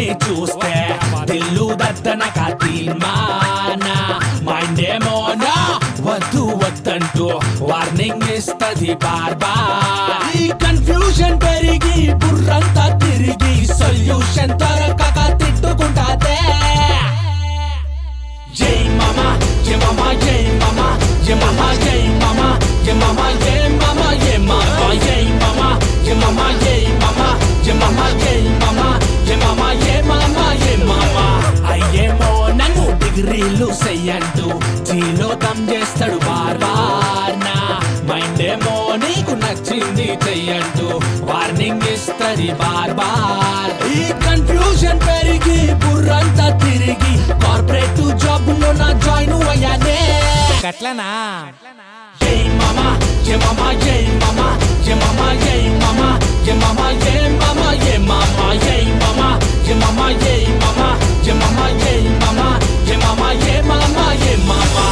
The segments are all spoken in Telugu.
ని చూస్తే దిల్లు దద్దనక తీర్మాన మైండ్ ఏమోనా వద్దు వద్దంటూ వార్నింగ్ ఇస్తది బార్ బార్ ఈ కన్ఫ్యూజన్ పెరిగి బుర్రంతా తిరిగి సొల్యూషన్ దొరకక తిట్టుకుంటాదే జై మామా జై మామా జై మామా జై మామా జై మామా జై మామా జై మామా జై మామా జై మామా జై మామా జై మామా జై మామా జై మామా జై మామా జై మామా జై మామా అయ్యేమో నన్ను డిగ్రీలు చెయ్యంటూ జీలో దమ్ చేస్తాడు బార్ బార్ నా మైండ్ ఏమో నీకు నచ్చింది చెయ్యంటూ వార్నింగ్ ఇస్తది బార్ బార్ ఈ కన్ఫ్యూజన్ పెరిగి బుర్రంతా తిరిగి కార్పొరేట్ జాబ్ లో నా జాయిన్ అయ్యానే గట్లనా జై మామా జై మామా జై మామా జై మామా జై మామా జై మామా జై మామా జై మామా జై మామా జై మామా జై మామా జై మామా జై మామా జై మామా జై మామా జై మామా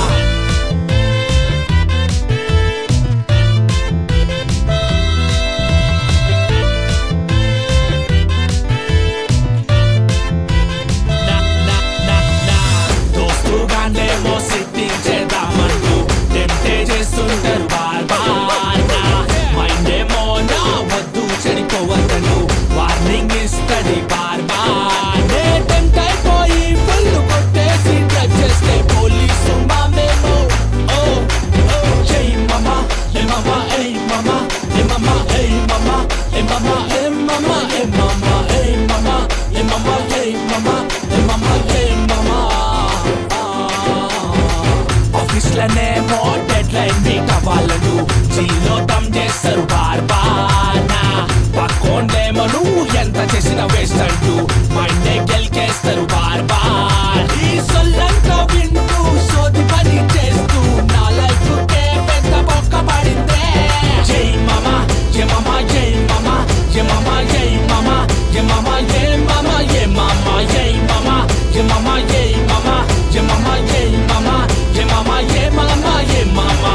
నా నా నా నా దోస్తుగానేమో సిట్టింగ్ చేద్దామంటూ టెంప్టే చేస్తుంటారు బార్ బార్ నా మైండ్ ఏమో నా వద్దు చెడిపోవద్దంటూ వార్నింగ్ ఇస్తది బార్ బార్ నే టెంప్ట్ అయిపోయి ఫుల్ కొట్టేసి డ్రగ్ చేస్తే పోలీసు మామేమో ఓ ఓ జై మామా ఏ మామా ఏ మామా ఏ మామా ఏ మామా ఏ మామా ఏ మామా ఏ మామా ఏ మామా ఏ మామా ఏ మామా ఏ మామా ఏ మామా ఆఫీస్ లోనేమో డెడ్ లైన్ మీట్ అవ్వాలను జీలో దమ్ చేస్తారు బార్ బార్ నా పక్కోండేమో నువ్వు ఎంత చేసిన వేస్ట్ అంటూ మైండే గెలికేస్తారు బార్ బార్ ఈ సొల్లంతా వింటూ సోది పని చేస్తూ నా లైఫ్ కే పెద్ద బొక్క పడిందే జై మామా జై మామా జై మామా జై మామా జై మామా జై మామా జై మామా జై మామా జై మామా జై మామా జై మామా జై మామా జై మామా జై మామా జై మామా జై మామా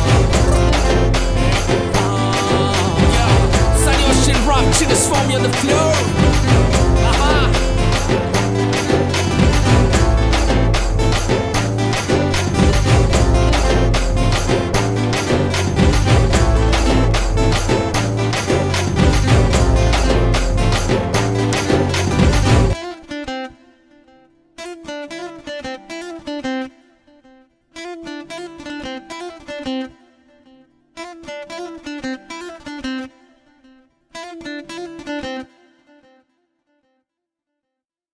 Sunny Ocean Rock, chill this for me on the floor.